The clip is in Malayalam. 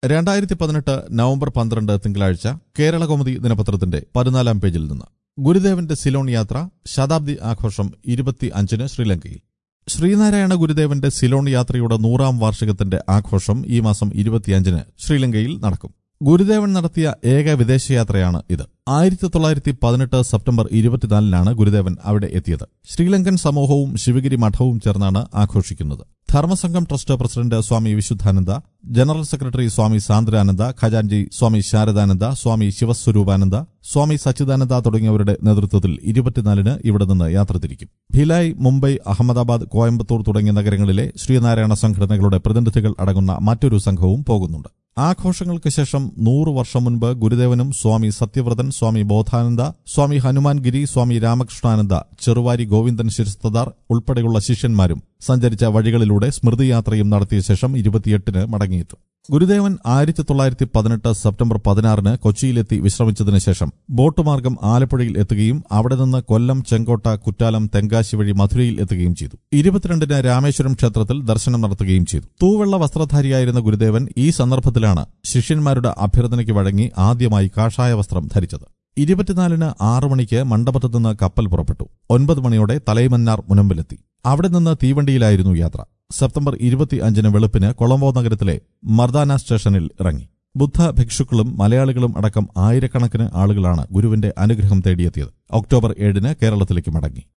രണ്ടായിരത്തി പതിനെട്ട് നവംബർ പന്ത്രണ്ട് തിങ്കളാഴ്ച കേരളകൗമുദി ദിനപത്രത്തിന്റെ പതിനാലാം പേജിൽ നിന്ന് ഗുരുദേവന്റെ സിലോൺ യാത്ര ശതാബ്ദി ആഘോഷം ഇരുപത്തി അഞ്ചിന് ശ്രീലങ്കയിൽ ശ്രീനാരായണ ഗുരുദേവന്റെ സിലോൺ യാത്രയുടെ നൂറാം വാർഷികത്തിന്റെ ആഘോഷം ഈ മാസം ഇരുപത്തിയഞ്ചിന് ശ്രീലങ്കയിൽ നടക്കും ഗുരുദേവൻ നടത്തിയ ഏക വിദേശയാത്രയാണ് ഇത് ആയിരത്തി തൊള്ളായിരത്തി പതിനെട്ട് സെപ്റ്റംബർ ഇരുപത്തിനാലിനാണ് ഗുരുദേവൻ അവിടെ എത്തിയത് ശ്രീലങ്കൻ സമൂഹവും ശിവഗിരി മഠവും ചേർന്നാണ് ആഘോഷിക്കുന്നത് Dharmasangham trust president Swami Vishuddhananda general secretary Swami Sandrananda ഖജാൻജി സ്വാമി ശാരദാനന്ദ സ്വാമി ശിവസ്വരൂപാനന്ദ സ്വാമി സച്ചിദാനന്ദ തുടങ്ങിയവരുടെ നേതൃത്വത്തിൽ ഇരുപത്തിനാലിന് ഇവിടെ നിന്ന് യാത്ര തിരിക്കും ഭിലായ് മുംബൈ അഹമ്മദാബാദ് കോയമ്പത്തൂർ തുടങ്ങിയ നഗരങ്ങളിലെ ശ്രീനാരായണ സംഘടനകളുടെ പ്രതിനിധികൾ അടങ്ങുന്ന മറ്റൊരു സംഘവും പോകുന്നുണ്ട് ആഘോഷങ്ങൾക്ക് ശേഷം നൂറു വർഷം മുൻപ് ഗുരുദേവനും സ്വാമി സത്യവ്രതൻ സ്വാമി ബോധാനന്ദ സ്വാമി ഹനുമാൻ ഗിരി സ്വാമി രാമകൃഷ്ണാനന്ദ ചെറുവാരി ഗോവിന്ദൻ ശിരസ്തദാർ ഉൾപ്പെടെയുള്ള ശിഷ്യന്മാരും സഞ്ചരിച്ച വഴികളിലൂടെ സ്മൃതിയാത്രയും നടത്തിയ ശേഷം ഇരുപത്തിയെട്ടിന് മടങ്ങിയെത്തും ഗുരുദേവൻ ആയിരത്തി തൊള്ളായിരത്തി പതിനെട്ട് സെപ്റ്റംബർ പതിനാറിന് കൊച്ചിയിലെത്തി വിശ്രമിച്ചതിനു ശേഷം ബോട്ട് മാർഗം ആലപ്പുഴയിൽ എത്തുകയും അവിടെ നിന്ന് കൊല്ലം ചെങ്കോട്ട കുറ്റാലം തെങ്കാശി വഴി മധുരയിൽ എത്തുകയും ചെയ്തു ഇരുപത്തിരണ്ടിന് രാമേശ്വരം ക്ഷേത്രത്തിൽ ദർശനം നടത്തുകയും ചെയ്തു തൂവെള്ള വസ്ത്രധാരിയായിരുന്ന ഗുരുദേവൻ ഈ സന്ദർഭത്തിലാണ് ശിഷ്യന്മാരുടെ അഭ്യർത്ഥനയ്ക്ക് വഴങ്ങി ആദ്യമായി കാഷായ വസ്ത്രം ധരിച്ചത് ഇരുപത്തിനാലിന് ആറു മണിക്ക് മണ്ഡപത്തു നിന്ന് കപ്പൽ പുറപ്പെട്ടു ഒൻപത് മണിയോടെ തലൈമന്നാർ മുനമ്പിലെത്തി അവിടെ നിന്ന് തീവണ്ടിയിലായിരുന്നു യാത്ര സെപ്റ്റംബർ ഇരുപത്തി അഞ്ചിന് വെളുപ്പിന് കൊളംബോ നഗരത്തിലെ മർദാന സ്റ്റേഷനിൽ ഇറങ്ങി ബുദ്ധ ഭിക്ഷുക്കളും മലയാളികളും അടക്കം ആയിരക്കണക്കിന് ആളുകളാണ് ഗുരുവിന്റെ അനുഗ്രഹം തേടിയെത്തിയത് ഒക്ടോബർ ഏഴിന് കേരളത്തിലേക്ക് മടങ്ങി